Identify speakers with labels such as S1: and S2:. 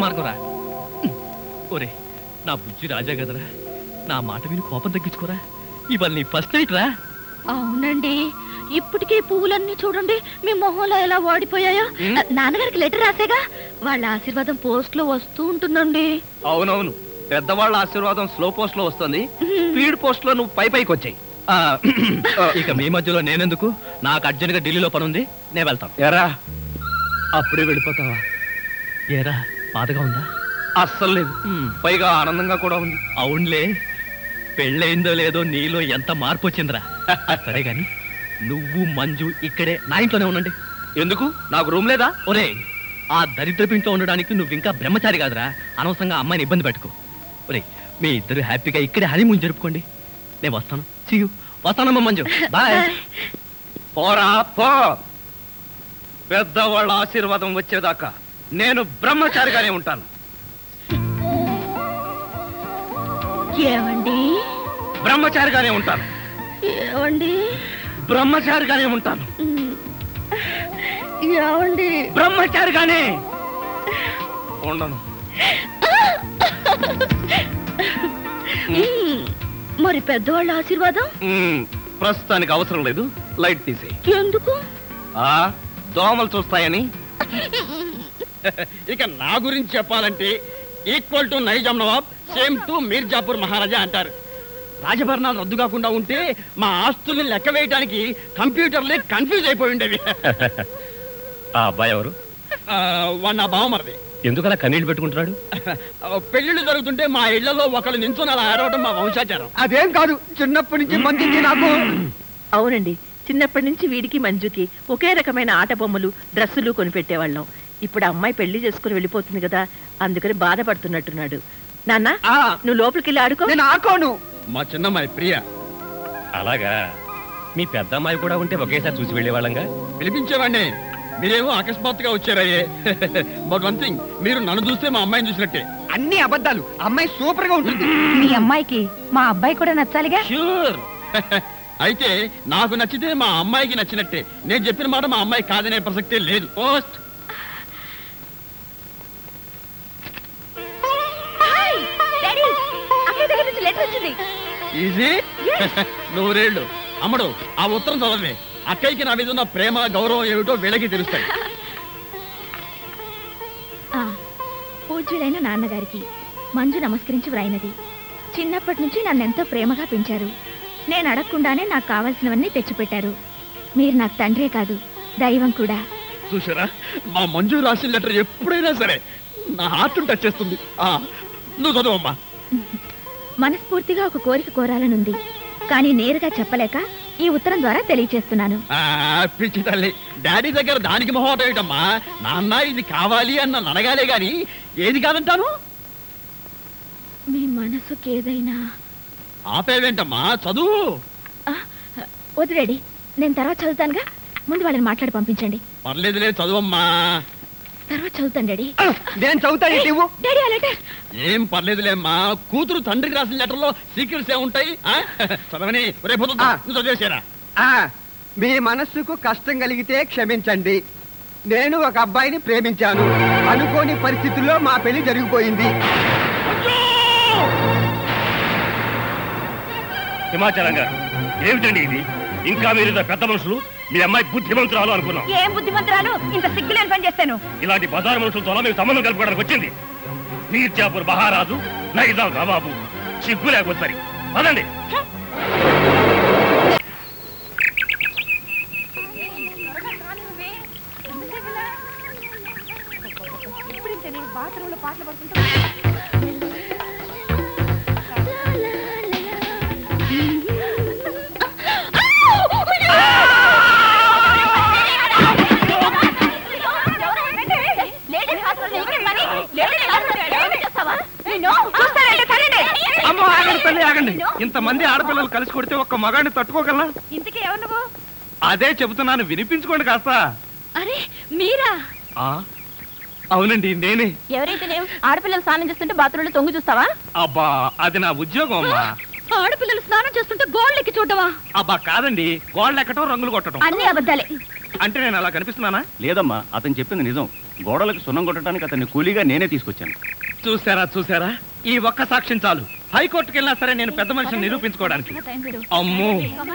S1: దుర్మార్గరా ఒరే నా బుజ్జి రాజా కదరా నా మాట విని కోపం తగ్గించుకోరా ఇవాళ నీ ఫస్ట్ నైట్ రా
S2: అవునండి ఇప్పటికే ఈ పువ్వులన్నీ చూడండి మీ మొహంలో ఎలా వాడిపోయాయో
S1: ఉమ్.
S2: నాన్నగారికి లెటర్ రాసేగా వాళ్ళ ఆశీర్వాదం పోస్ట్ లో వస్తూ ఉంటుందండి
S1: అవునవును పెద్దవాళ్ళ ఆశీర్వాదం స్లో పోస్ట్ లో వస్తుంది స్పీడ్ పోస్ట్ లో నువ్వు పై పైకి వచ్చాయి ఇక మీ మధ్యలో నేనెందుకు నాకు అర్జెంట్ గా ఢిల్లీలో పని ఉంది నేను వెళ్తాను ఎరా అప్పుడే వెళ్ళిపోతావా ఏరా బాధగా ఉందా అస్సలు లేదు పైగా ఆనందంగా కూడా ఉంది అవునులే పెళ్ళయిందో లేదో నీలో ఎంత మార్పు వచ్చిందిరా సరే గాని నువ్వు మంజు ఇక్కడే నా ఇంట్లోనే ఉండండి ఎందుకు నాకు రూమ్ లేదా ఒరే ఆ దరిద్రపు ఇంట్లో ఉండడానికి నువ్వు ఇంకా బ్రహ్మచారి కాదురా అనవసరంగా అమ్మాయిని ఇబ్బంది పెట్టుకో ఒరే మీ ఇద్దరు హ్యాపీగా ఇక్కడే హనీమూన్ జరుపుకోండి నేను వస్తాను సీయు వస్తానమ్మా మంజు బాయ్ పోరా పో పెద్దవాళ్ళ ఆశీర్వాదం వచ్చేదాకా నేను బ్రహ్మచారిగానే ఉంటాను
S2: ఏమండి
S1: బ్రహ్మచారిగానే ఉంటాను
S2: ఏమండి
S1: బ్రహ్మచారిగానే ఉంటాను
S2: ఉమ్. ఏమండి
S1: బ్రహ్మచారిగానే ఉండను
S2: ఉమ్. మరి పెద్దవాళ్ళ ఆశీర్వాదం
S1: మ్మ్. ప్రస్తుతానికి అవసరం లేదు లైట్ తీసేయి
S2: ఎందుకు
S1: ఆ దోమలు చూస్తాయని
S3: ఇక నా గురించి చెప్పాలంటే equal to Nizam nawab same to Mirzapur maharaja అంటారు రాజభరణాలు రద్దు కాకుండా ఉంటే మా ఆస్తుల్ని లెక్క వేయడానికి కంప్యూటర్లే కన్ఫ్యూజ్ అయిపోయి ఉండేవి
S1: ఆ అబ్బాయి ఎవరు
S3: ఆ, వాడు నా బావమరిది
S1: ఎందుకలా కన్నీళ్ళు పెట్టుకుంటున్నాడు
S3: పెళ్లిళ్ళు జరుగుతుంటే మా ఇళ్లలో ఒకళ్ళు నించుని అలా ఆడవడం మా వంశాచారం
S4: అదేం కాదు చిన్నప్పటి నుంచి మంచిది నాకు
S5: అవునండి చిన్నప్పటి నుంచి వీడికి మంజుకి ఒకే రకమైన ఆట బొమ్మలు డ్రెస్సులు కొనిపెట్టేవాళ్ళం ఇప్పుడు ఆ అమ్మాయి పెళ్లి చేసుకుని వెళ్ళిపోతుంది కదా అందుకని బాధపడుతున్నట్టున్నాడు నాన్న
S4: ఆ,
S5: నువ్వు లోపలికి వెళ్ళి ఆడుకో
S4: నేను ఆకోను
S3: మా చిన్నమ్మాయి ప్రియ
S1: అలాగా మీ పెద్ద అమ్మాయి కూడా ఉంటే ఒకేసారి చూసి వెళ్ళేవాళ్ళంగా
S3: పిలిపించేవాడిని మీరేమో అకస్మాత్తుగా వచ్చారయ్యే బట్ వన్ థింగ్ మీరు నన్ను చూస్తే మా అమ్మాయిని చూసినట్టే
S4: అన్ని అబద్ధాలు అమ్మాయి సూపర్ గా ఉంటుంది
S2: మీ అమ్మాయికి మా అబ్బాయి కూడా నచ్చాలిగా
S3: ష్యూర్ అయితే నాకు నచ్చితే మా అమ్మాయికి నచ్చినట్టే నేను చెప్పిన మాట మా అమ్మాయి కాదనే ప్రసక్తే లేదు పోస్ట్
S2: డాడీ అక్కడి దగ్గర నుంచి లెటర్ వచ్చింది
S3: ఈజీ నూరేళ్ళు అమ్మడు ఆ ఉత్తరం చదవే అక్కయ్యకి నా మీద ఉన్న ప్రేమ గౌరవం ఏమిటో వీళ్ళకి తెలుస్తాయి
S2: ఆ, పూజ్యులైన నాన్నగారికి మంజు నమస్కరించి వ్రాయినది చిన్నప్పటి నుంచి నన్నెంతో ప్రేమగా పెంచారు నేను అడగకుండానే నాకు కావాల్సినవన్నీ తెచ్చిపెట్టారు మీరు నాకు తండ్రే కాదు దైవం కూడా
S3: చూసారా మా మంజు రాసిన లెటర్ ఎప్పుడైనా సరే నా హార్ట్ టచ్ చేస్తుంది ఆ, నువ్వు చదవమ్మా
S2: మనస్ఫూర్తిగా ఒక కోరిక కోరాలనుంది కానీ నేరుగా చెప్పలేక ఈ ఉత్తరం ద్వారా తెలియచేస్తున్నాను
S3: ఆ, పిచ్చి తల్లి డాడీ దగ్గర దానికి మొహం ఏమిటమ్మా నాన్న ఇది కావాలి అని నన్ను అడగాలే గాని ఏది కాదంటాను
S2: మీ మనసుకి ఏదైనా
S3: ఆపేవేంటమ్మా చదువు
S2: ఆ, వద్దు డాడీ నేను తర్వాత చదువుతానుగా ముందు వాళ్ళని మాట్లాడి పంపించండి
S3: పర్లేదులే చదువమ్మా
S2: తర్వాత చదువుతాను డాడీ
S4: నేను చదువుతాను ఇటు ఇవ్వు.
S2: డాడీ ఆ లెటర్
S3: ఏం పర్లేదులేమ్మా కూతురు తండ్రికి రాసిన లెటర్లో సీక్రెట్స్ ఏముంటాయి ఆ? చదవని రేపు
S4: ఆ.
S3: నువ్వు చదివేసారా
S4: ఆ, మీ మనస్సుకు కష్టం కలిగితే క్షమించండి నేను ఒక అబ్బాయిని ప్రేమించాను అనుకోని పరిస్థితుల్లో మా పెళ్లి జరిగిపోయింది
S6: హిమాచలం గారు ఏమిటండి ఇది ఇంకా మీరు ఇంత పెద్ద మనుషులు మీ అమ్మాయి బుద్ధిమంతురాలు అనుకున్నాం
S2: ఏం బుద్ధిమంతురాలు ఇంత సిగ్గులేని పని చేస్తాను
S6: ఇలాంటి బజారు మనుషులతో మేము సంబంధం కలుపుకోవడానికి వచ్చింది మీర్జాపూర్ మహారాజు నైజాం నవాబు సిగ్గు లేకపోతే సరి పదండి
S1: అమ్మో ఆగండి తల్లి ఆగండి ఇంతమంది ఆడపిల్లలు కలిసి కొడితే ఒక్క మగాడిని తట్టుకోగలనా
S2: ఇంతకీ ఎవరు నువ్వు
S1: అదే చెబుతున్నాను వినిపించుకోండి కాస్త
S2: అరే మీరా
S1: ఆ, అవునండి నేనే
S2: ఎవరైతే లేవు ఆడపిల్లలు స్నానం చేస్తుంటే బాత్రూంలో తొంగి చూస్తావా
S1: అబ్బా అది నా ఉద్యోగం అమ్మా
S2: ఆడపిల్లలు స్నానం చేస్తుంటే గోళ్ళెక్కి చూడవా
S1: అబ్బా కాదండి గోళ్ళు ఎక్కటం రంగులు కొట్టడం
S2: అన్ని అబద్ధాలే
S1: అంటే నేను అలా కనిపిస్తున్నానా
S7: లేదమ్మా అతను చెప్పింది నిజం గోడలకు సున్నం కొట్టడానికి అతన్ని కూలీగా నేనే తీసుకొచ్చాను
S1: చూసారా చూసారా ఈ ఒక్క సాక్ష్యం చాలు హైకోర్టుకి వెళ్ళినా సరే నేను పెద్ద మనిషిని నిరూపించుకోవడానికి
S2: టైం చూడు.
S1: అమ్మో